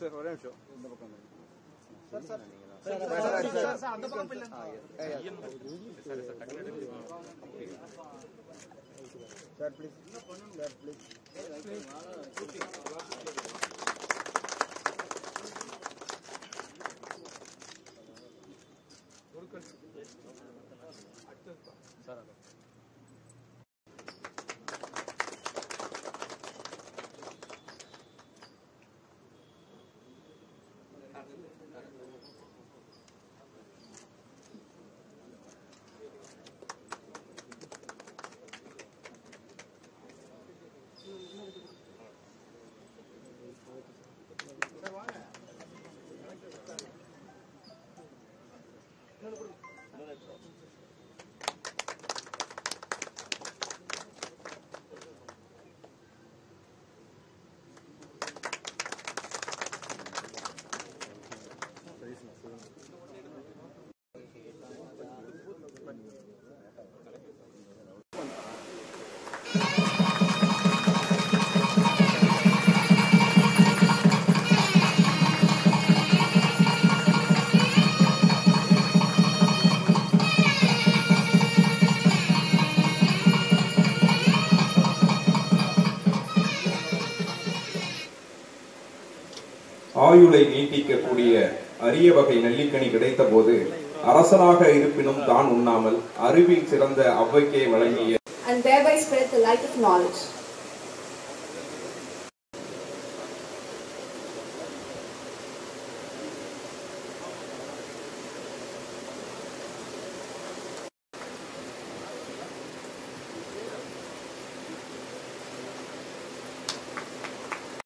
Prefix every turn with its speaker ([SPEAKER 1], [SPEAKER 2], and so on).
[SPEAKER 1] Sir ஒரே நிமிஷம் இந்த பக்கம் சார் ப்ளீஸ் சார் ப்ளீஸ்
[SPEAKER 2] ஆயுளை நீட்டிக்கக்கூடிய அரிய வகை நெல்லிக்கனி கிடைத்தபோது அரசனாக இருப்பினும் தான் உண்ணாமல் அறிவில் சிறந்த அவ்வைக்கே வழங்கிய
[SPEAKER 3] and thereby spread the light of knowledge.